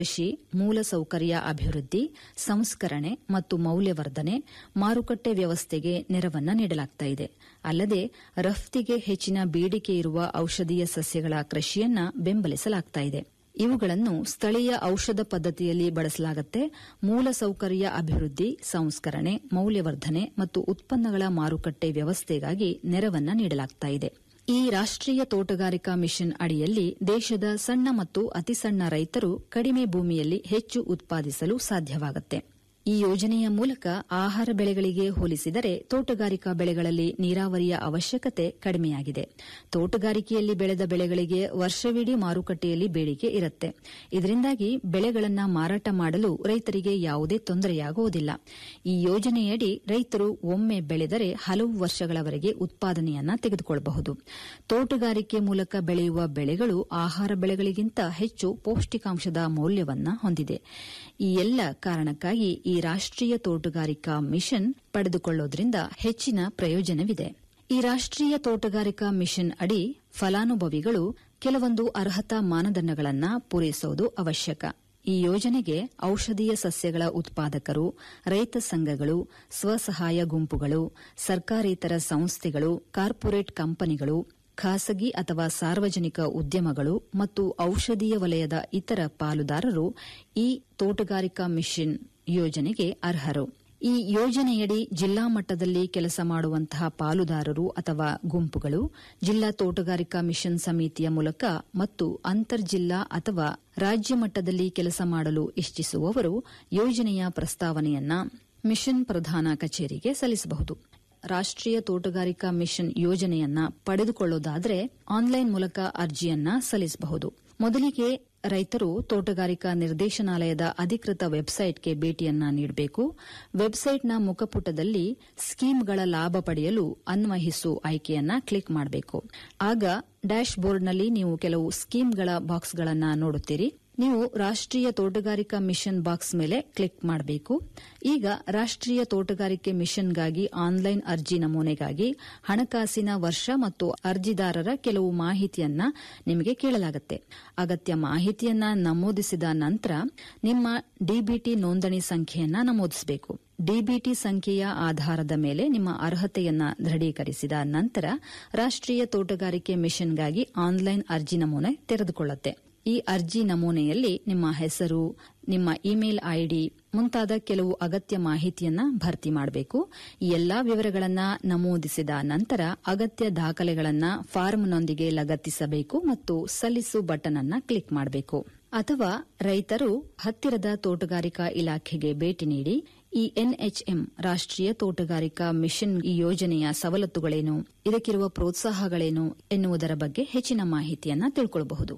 ಕೃಷಿ ಮೂಲಸೌಕರ್ಯ ಅಭಿವೃದ್ಧಿ ಸಂಸ್ಕರಣೆ ಮತ್ತು ಮೌಲ್ಯವರ್ಧನೆ ಮಾರುಕಟ್ಟೆ ವ್ಯವಸ್ಥೆಗೆ ನೆರವನ್ನ ನೀಡಲಾಗುತ್ತಿದೆ ಅಲ್ಲದೆ ರಫ್ತಿಗೆ ಹೆಚ್ಚಿನ ಬೇಡಿಕೆ ಇರುವ ಔಷಧೀಯ ಸಸ್ಯಗಳ ಕೃಷಿಯನ್ನ ಬೆಂಬಲಿಸಲಾಗುತ್ತಿದೆ ಇವುಗಳನ್ನು ಸ್ಥಳೀಯ ಔಷಧ ಪದ್ಧತಿಯಲ್ಲಿ ಬಳಸಲಾಗುತ್ತೆ ಮೂಲಸೌಕರ್ಯ ಅಭಿವೃದ್ಧಿ ಸಂಸ್ಕರಣೆ ಮೌಲ್ಯವರ್ಧನೆ ಮತ್ತು ಉತ್ಪನ್ನಗಳ ಮಾರುಕಟ್ಟೆ ವ್ಯವಸ್ಥೆಗಾಗಿ ನೆರವನ್ನ ನೀಡಲಾಗುತ್ತಿದೆ ಈ ರಾಷ್ಟ್ರೀಯ ತೋಟಗಾರಿಕಾ ಮಿಷನ್ ಅಡಿಯಲ್ಲಿ ದೇಶದ ಸಣ್ಣ ಮತ್ತು ಅತಿಸಣ್ಣ ರೈತರು ಕಡಿಮೆ ಭೂಮಿಯಲ್ಲಿ ಹೆಚ್ಚು ಉತ್ಪಾದಿಸಲು ಸಾಧ್ಯವಾಗುತ್ತೆ ಈ ಯೋಜನೆಯ ಮೂಲಕ ಆಹಾರ ಬೆಳೆಗಳಿಗೆ ಹೋಲಿಸಿದರೆ ತೋಟಗಾರಿಕಾ ಬೆಳೆಗಳಲ್ಲಿ ನೀರಾವರಿಯ ಅವಶ್ಯಕತೆ ಕಡಿಮೆಯಾಗಿದೆ ತೋಟಗಾರಿಕೆಯಲ್ಲಿ ಬೆಳೆದ ಬೆಳೆಗಳಿಗೆ ವರ್ಷವಿಡೀ ಮಾರುಕಟ್ಟೆಯಲ್ಲಿ ಬೇಡಿಕೆ ಇರುತ್ತೆ ಇದರಿಂದಾಗಿ ಬೆಳೆಗಳನ್ನು ಮಾರಾಟ ಮಾಡಲು ರೈತರಿಗೆ ಯಾವುದೇ ತೊಂದರೆಯಾಗುವುದಿಲ್ಲ ಈ ಯೋಜನೆಯಡಿ ರೈತರು ಒಮ್ಮೆ ಬೆಳೆದರೆ ಹಲವು ವರ್ಷಗಳವರೆಗೆ ಉತ್ಪಾದನೆಯನ್ನ ತೆಗೆದುಕೊಳ್ಳಬಹುದು ತೋಟಗಾರಿಕೆ ಮೂಲಕ ಬೆಳೆಯುವ ಬೆಳೆಗಳು ಆಹಾರ ಬೆಳೆಗಳಿಗಿಂತ ಹೆಚ್ಚು ಪೌಷ್ಟಿಕಾಂಶದ ಮೌಲ್ಯವನ್ನ ಹೊಂದಿದೆ ಈ ಎಲ್ಲ ಕಾರಣಕ್ಕಾಗಿ ಈ ರಾಷ್ಟ್ರೀಯ ತೋಟಗಾರಿಕಾ ಮಿಷನ್ ಪಡೆದುಕೊಳ್ಳೋದ್ರಿಂದ ಹೆಚ್ಚಿನ ಪ್ರಯೋಜನವಿದೆ ಈ ರಾಷ್ಟ್ರೀಯ ತೋಟಗಾರಿಕಾ ಮಿಷನ್ ಅಡಿ ಫಲಾನುಭವಿಗಳು ಕೆಲವೊಂದು ಅರ್ಹತಾ ಮಾನದಂಡಗಳನ್ನು ಪೂರೈಸುವುದು ಅವಶ್ಯಕ ಈ ಯೋಜನೆಗೆ ಔಷಧೀಯ ಸಸ್ಯಗಳ ಉತ್ಪಾದಕರು ರೈತ ಸಂಘಗಳು ಸ್ವಸಹಾಯ ಗುಂಪುಗಳು ಸರ್ಕಾರೇತರ ಸಂಸ್ಥೆಗಳು ಕಾರ್ಪೊರೇಟ್ ಕಂಪನಿಗಳು ಖಾಸಗಿ ಅಥವಾ ಸಾರ್ವಜನಿಕ ಉದ್ಯಮಗಳು ಮತ್ತು ಔಷಧೀಯ ವಲಯದ ಇತರ ಪಾಲುದಾರರು ಈ ತೋಟಗಾರಿಕಾ ಮಿಷನ್ ಯೋಜನೆಗೆ ಅರ್ಹರು ಈ ಯೋಜನೆಯಡಿ ಜಿಲ್ಲಾ ಮಟ್ಟದಲ್ಲಿ ಕೆಲಸ ಮಾಡುವಂತಹ ಪಾಲುದಾರರು ಅಥವಾ ಗುಂಪುಗಳು ಜಿಲ್ಲಾ ತೋಟಗಾರಿಕಾ ಮಿಷನ್ ಸಮಿತಿಯ ಮೂಲಕ ಮತ್ತು ಅಂತರ್ಜಿಲ್ಲಾ ಅಥವಾ ರಾಜ್ಯ ಮಟ್ಟದಲ್ಲಿ ಕೆಲಸ ಮಾಡಲು ಇಚ್ಛಿಸುವವರು ಯೋಜನೆಯ ಪ್ರಸ್ತಾವನೆಯನ್ನ ಮಿಷನ್ ಪ್ರಧಾನ ಕಚೇರಿಗೆ ಸಲ್ಲಿಸಬಹುದು ರಾಷ್ಟ್ರೀಯ ತೋಟಗಾರಿಕಾ ಮಿಷನ್ ಯೋಜನೆಯನ್ನ ಪಡೆದುಕೊಳ್ಳುವುದಾದರೆ ಆನ್ಲೈನ್ ಮೂಲಕ ಅರ್ಜಿಯನ್ನ ಸಲ್ಲಿಸಬಹುದು ಮೊದಲಿಗೆ ರೈತರು ತೋಟಗಾರಿಕಾ ನಿರ್ದೇಶನಾಲಯದ ಅಧಿಕೃತ ವೆಬ್ಸೈಟ್ಗೆ ಭೇಟಿಯನ್ನ ನೀಡಬೇಕು ವೆಬ್ಸೈಟ್ನ ಮುಖಪುಟದಲ್ಲಿ ಸ್ಕೀಮ್ಗಳ ಲಾಭ ಪಡೆಯಲು ಅನ್ವಯಿಸು ಆಯ್ಕೆಯನ್ನ ಕ್ಲಿಕ್ ಮಾಡಬೇಕು ಆಗ ಡ್ಯಾಶ್ ಬೋರ್ಡ್ನಲ್ಲಿ ನೀವು ಕೆಲವು ಸ್ಕೀಮ್ಗಳ ಬಾಕ್ಸ್ಗಳನ್ನು ನೋಡುತ್ತೀರಿ ನೀವು ರಾಷ್ಟ್ರೀಯ ತೋಟಗಾರಿಕಾ ಮಿಷನ್ ಬಾಕ್ಸ್ ಮೇಲೆ ಕ್ಲಿಕ್ ಮಾಡಬೇಕು ಈಗ ರಾಷ್ಟ್ರೀಯ ತೋಟಗಾರಿಕೆ ಮಿಷನ್ಗಾಗಿ ಆನ್ಲೈನ್ ಅರ್ಜಿ ನಮೂನೆಗಾಗಿ ಹಣಕಾಸಿನ ವರ್ಷ ಮತ್ತು ಅರ್ಜಿದಾರರ ಕೆಲವು ಮಾಹಿತಿಯನ್ನ ನಿಮಗೆ ಕೇಳಲಾಗುತ್ತೆ ಅಗತ್ಯ ಮಾಹಿತಿಯನ್ನ ನಮೂದಿಸಿದ ನಂತರ ನಿಮ್ಮ ಡಿಬಿಟಿ ನೋಂದಣಿ ಸಂಖ್ಯೆಯನ್ನ ನಮೂದಿಸಬೇಕು ಡಿಬಿಟಿ ಸಂಖ್ಯೆಯ ಆಧಾರದ ಮೇಲೆ ನಿಮ್ಮ ಅರ್ಹತೆಯನ್ನ ದೃಢೀಕರಿಸಿದ ನಂತರ ರಾಷ್ಟ್ರೀಯ ತೋಟಗಾರಿಕೆ ಮಿಷನ್ಗಾಗಿ ಆನ್ಲೈನ್ ಅರ್ಜಿ ನಮೂನೆ ತೆರೆದುಕೊಳ್ಳುತ್ತೆ ಈ ಅರ್ಜಿ ನಮೂನೆಯಲ್ಲಿ ನಿಮ್ಮ ಹೆಸರು ನಿಮ್ಮ ಇಮೇಲ್ ಐಡಿ ಮುಂತಾದ ಕೆಲವು ಅಗತ್ಯ ಮಾಹಿತಿಯನ್ನ ಭರ್ತಿ ಮಾಡಬೇಕು ಈ ಎಲ್ಲಾ ವಿವರಗಳನ್ನ ನಮೂದಿಸಿದ ನಂತರ ಅಗತ್ಯ ದಾಖಲೆಗಳನ್ನ ಫಾರ್ಮ್ನೊಂದಿಗೆ ಲಗತ್ತಿಸಬೇಕು ಮತ್ತು ಸಲ್ಲಿಸು ಬಟನ್ ಅನ್ನ ಕ್ಲಿಕ್ ಮಾಡಬೇಕು ಅಥವಾ ರೈತರು ಹತ್ತಿರದ ತೋಟಗಾರಿಕಾ ಇಲಾಖೆಗೆ ಭೇಟಿ ನೀಡಿ ಈ ಎನ್ಎಚ್ಎಂ ರಾಷ್ಟ್ರೀಯ ತೋಟಗಾರಿಕಾ ಮಿಷನ್ ಈ ಯೋಜನೆಯ ಸವಲತ್ತುಗಳೇನು ಇದಕ್ಕಿರುವ ಪ್ರೋತ್ಸಾಹಗಳೇನು ಎನ್ನುವುದರ ಬಗ್ಗೆ ಹೆಚ್ಚಿನ ಮಾಹಿತಿಯನ್ನ ತಿಳ್ಕೊಳ್ಳಬಹುದು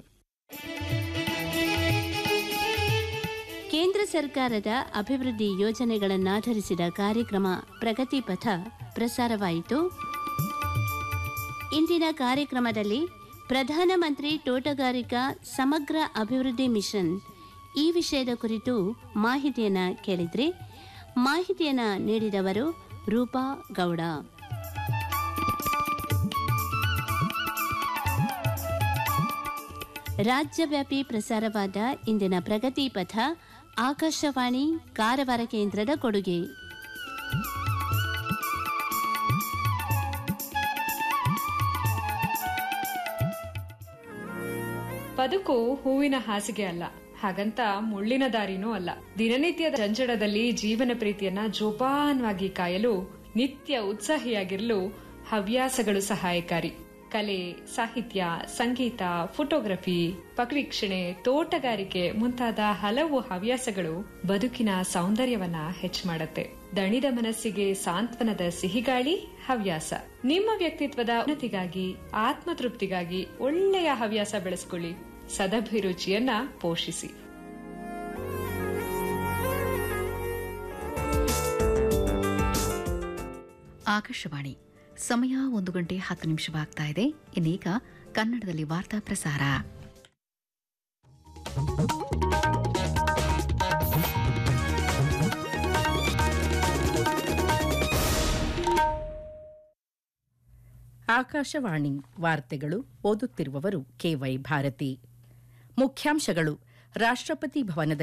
ಕೇಂದ್ರ ಸರ್ಕಾರದ ಅಭಿವೃದ್ಧಿ ಯೋಜನೆಗಳನ್ನಾಧರಿಸಿದ ಕಾರ್ಯಕ್ರಮ ಪ್ರಗತಿ ಪಥ ಪ್ರಸಾರವಾಯಿತು ಇಂದಿನ ಕಾರ್ಯಕ್ರಮದಲ್ಲಿ ಪ್ರಧಾನಮಂತ್ರಿ ತೋಟಗಾರಿಕಾ ಸಮಗ್ರ ಅಭಿವೃದ್ಧಿ ಮಿಷನ್ ಈ ವಿಷಯದ ಕುರಿತು ಮಾಹಿತಿಯನ್ನ ಕೇಳಿದ್ರಿ ಮಾಹಿತಿಯನ್ನ ನೀಡಿದವರು ರೂಪಾ ಗೌಡ ರಾಜ್ಯವ್ಯಾಪಿ ಪ್ರಸಾರವಾದ ಇಂದಿನ ಪ್ರಗತಿ ಪಥ ಆಕಾಶವಾಣಿ ಕಾರವಾರ ಕೇಂದ್ರದ ಕೊಡುಗೆ ಬದುಕು ಹೂವಿನ ಹಾಸಿಗೆ ಅಲ್ಲ ಹಾಗಂತ ಮುಳ್ಳಿನ ದಾರಿನೂ ಅಲ್ಲ ದಿನನಿತ್ಯದ ಜಂಜಡದಲ್ಲಿ ಜೀವನ ಪ್ರೀತಿಯನ್ನ ಜೋಪಾನವಾಗಿ ಕಾಯಲು ನಿತ್ಯ ಉತ್ಸಾಹಿಯಾಗಿರಲು ಹವ್ಯಾಸಗಳು ಸಹಾಯಕಾರಿ ಕಲೆ ಸಾಹಿತ್ಯ ಸಂಗೀತ ಫೋಟೋಗ್ರಫಿ ಪಕ್ಷಿವೀಕ್ಷಣೆ ತೋಟಗಾರಿಕೆ ಮುಂತಾದ ಹಲವು ಹವ್ಯಾಸಗಳು ಬದುಕಿನ ಸೌಂದರ್ಯವನ್ನ ಹೆಚ್ಚು ಮಾಡುತ್ತೆ ದಣಿದ ಮನಸ್ಸಿಗೆ ಸಾಂತ್ವನದ ಸಿಹಿಗಾಳಿ ಹವ್ಯಾಸ ನಿಮ್ಮ ವ್ಯಕ್ತಿತ್ವದ ಉನ್ನತಿಗಾಗಿ ಆತ್ಮತೃಪ್ತಿಗಾಗಿ ಒಳ್ಳೆಯ ಹವ್ಯಾಸ ಬೆಳೆಸ್ಕೊಳ್ಳಿ ಸದಭಿರುಚಿಯನ್ನ ಪೋಷಿಸಿ ಆಕಾಶವಾಣಿ ಸಮಯ ಒಂದು ಗಂಟೆ ಹತ್ತು ನಿಮಿಷವಾಗ್ತಾ ಇದೆ ಇನ್ನೀಗ ಕನ್ನಡದಲ್ಲಿ ವಾರ್ತಾ ಪ್ರಸಾರ ಆಕಾಶವಾಣಿ ವಾರ್ತೆಗಳು ಓದುತ್ತಿರುವವರು ಕೆವೈ ಭಾರತಿ ಮುಖ್ಯಾಂಶಗಳು ರಾಷ್ಟ್ರಪತಿ ಭವನದ